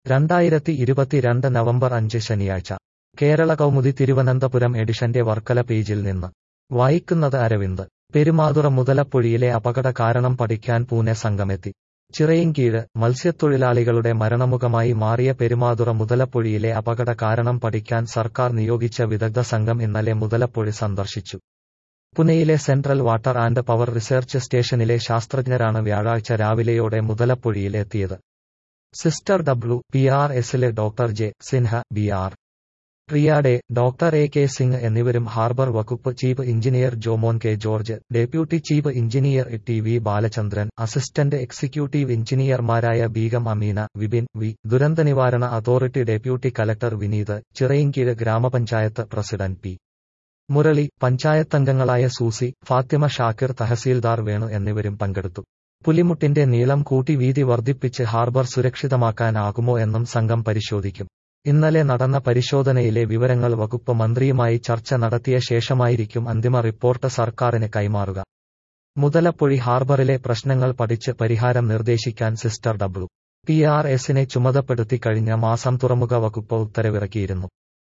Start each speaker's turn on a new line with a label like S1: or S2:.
S1: രണ്ടായിരത്തി ഇരുപത്തിരണ്ട് നവംബർ അഞ്ച് ശനിയാഴ്ച കേരള കൗമുദി തിരുവനന്തപുരം എഡിഷന്റെ വർക്കല പേജിൽ നിന്ന് വായിക്കുന്നത് അരവിന്ദ് പെരുമാതുറ മുതലപ്പൊഴിയിലെ അപകട കാരണം പഠിക്കാൻ പൂനെ സംഘമെത്തി ചിറയിൻകീഴ് മത്സ്യത്തൊഴിലാളികളുടെ മരണമുഖമായി മാറിയ പെരുമാതുറ മുതലപ്പൊഴിയിലെ അപകട കാരണം പഠിക്കാൻ സർക്കാർ നിയോഗിച്ച വിദഗ്ധ സംഘം ഇന്നലെ മുതലപ്പൊഴി സന്ദർശിച്ചു പുനെയിലെ central water and power research സ്റ്റേഷനിലെ ശാസ്ത്രജ്ഞരാണ് വ്യാഴാഴ്ച രാവിലെയോടെ മുതലപ്പൊഴിയിൽ എത്തിയത് സിസ്റ്റർ ഡബ്ല്യു പി ആർ എസിലെ doctor J Sinha B R പ്രിയാഡെ ഡോക്ടർ എ കെ സിംഗ് എന്നിവരും ഹാർബർ വകുപ്പ് chief engineer Jomon K George deputy chief engineer T V Balachandran assistant executive എഞ്ചിനീയർമാരായ ബീഗം അമീന വിപിൻ വി ദുരന്തനിവാരണ authority deputy collector Vineeth Chirayinkeezhu ഗ്രാമപഞ്ചായത്ത് പ്രസിഡന്റ് പി മുരളി പഞ്ചായത്തംഗങ്ങളായ സൂസി ഫാത്തിമ ഷാക്കിർ തഹസീൽദാർ വേണു എന്നിവരും പങ്കെടുത്തു പുലിമുട്ടിന്റെ നീളം കൂട്ടി വീതി വർദ്ധിപ്പിച്ച് ഹാർബർ സുരക്ഷിതമാക്കാനാകുമോ എന്നും സംഘം പരിശോധിക്കും ഇന്നലെ നടന്ന പരിശോധനയിലെ വിവരങ്ങൾ വകുപ്പ് മന്ത്രിയുമായി ചർച്ച നടത്തിയ ശേഷമായിരിക്കും അന്തിമ റിപ്പോർട്ട് സർക്കാരിന് കൈമാറുക മുതലപ്പൊഴി ഹാർബറിലെ പ്രശ്നങ്ങൾ പഠിച്ച് പരിഹാരം നിർദ്ദേശിക്കാൻ സിസ്റ്റർ ഡബ്ല്യു പി ആർ എസിനെ ചുമതപ്പെടുത്തി കഴിഞ്ഞ മാസം തുറമുഖ വകുപ്പ് ഉത്തരവിറക്കിയിരുന്നു